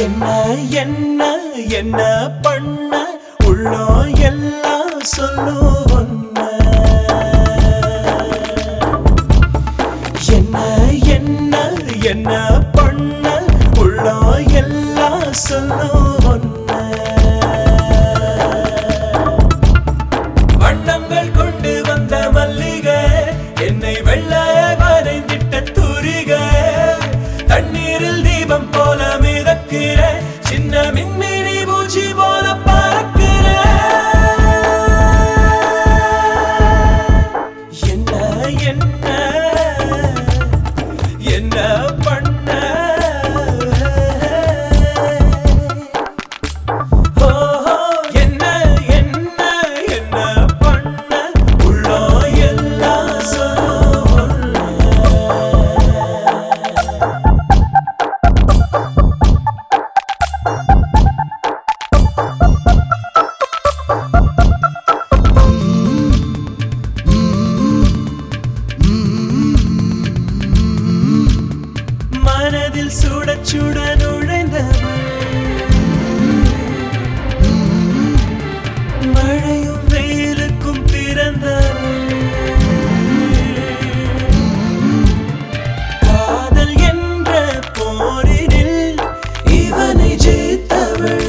என்ன என்ன என்ன பண்ண உள்ளோ எல்லாம் சொல்லுவன்ன என்ன என்ன என்ன பண்ண உள்ளோ எல்லாம் சொல்லுவன்ன வண்ணங்கள் கொண்டு வந்த மல்லிகை என்னை வெள்ளைய வரைந்திட்ட தூரிகை தண்ணீரில் தீபம் போல மிதக்கிற சின்ன மின்மினி பூச்சி போல பறக்கிற என்ன என்ன என்ன பண்ண ஓஹோ என்ன என்ன என்ன பண்ண உள்ளோ எல்லாம் சொல்ல மனதில் சுட சுட நுழைந்தவள் மழையும் வெயிலுக்கும் பிறந்தவள் காதல் என்ற போரினில் இவனை ஜெயித்தவள்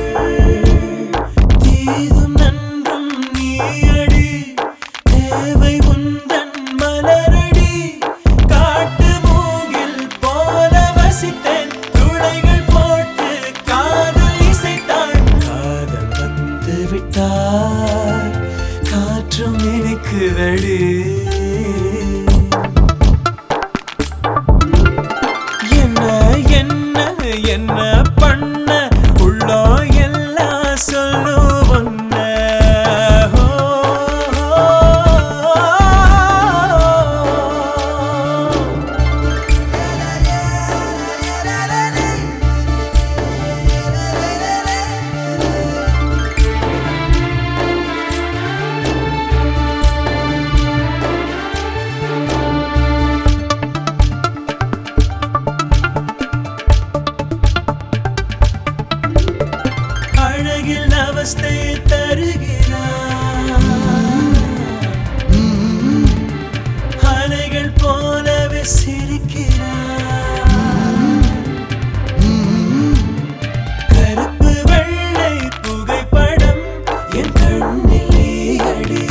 தீதும் நன்றும் நீயடி தேவை உந்தன் மலரடி காட்டு மூங்கில் போல வசித்தேன் துளைகள் போட்டு காதல் இசைத்தான் காதல் வந்து விட்டார் காற்றும் இனிக்குதடி என்ன என்ன என்ன பண்ண உள்ளோ எல்லாம் சொல்லுவன்ன அழகில் அவஸ்தை தருகிறார் அலைகள் போலவே சிரிக்கிறார் கருப்பு வெள்ளை புகைப்படம் என் கண்ணில் நீயடி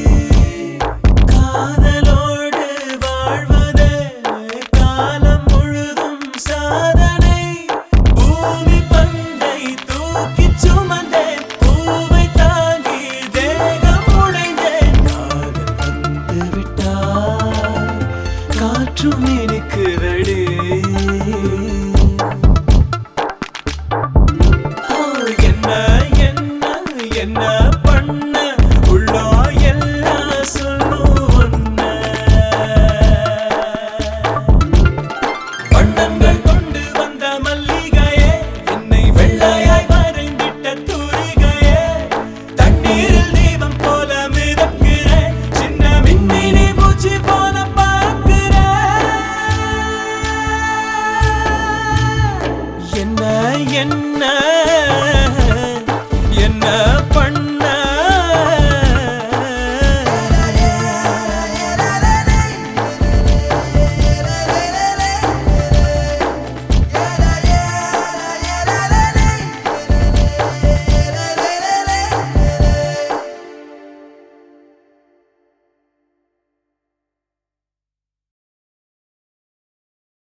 காதலோடு வாழ்வதே காலம் முழுதும் சாதனை பூமி பந்தை தூக்கிச் சுமந்தேன் பூவை தாங்கி தேகம் உடைந்தேன் காதல் வந்து விட்டார் காற்றும் இனிக்குதடி ஓ, என்ன என்ன என்ன பண்ண உள்ளோ எல்லாம் சொல்லுவன்ன வண்ணங்கள் கொண்டு வந்த மல்லிகையே என்னை வெள்ளையாய் வரைந்திட்ட தூரிகையே தண்ணீரில் தீபம் போல மிதக்கிற சின்ன மின்மினி பூச்சி போல பறக்கிற என்ன என்ன என்ன பண்ண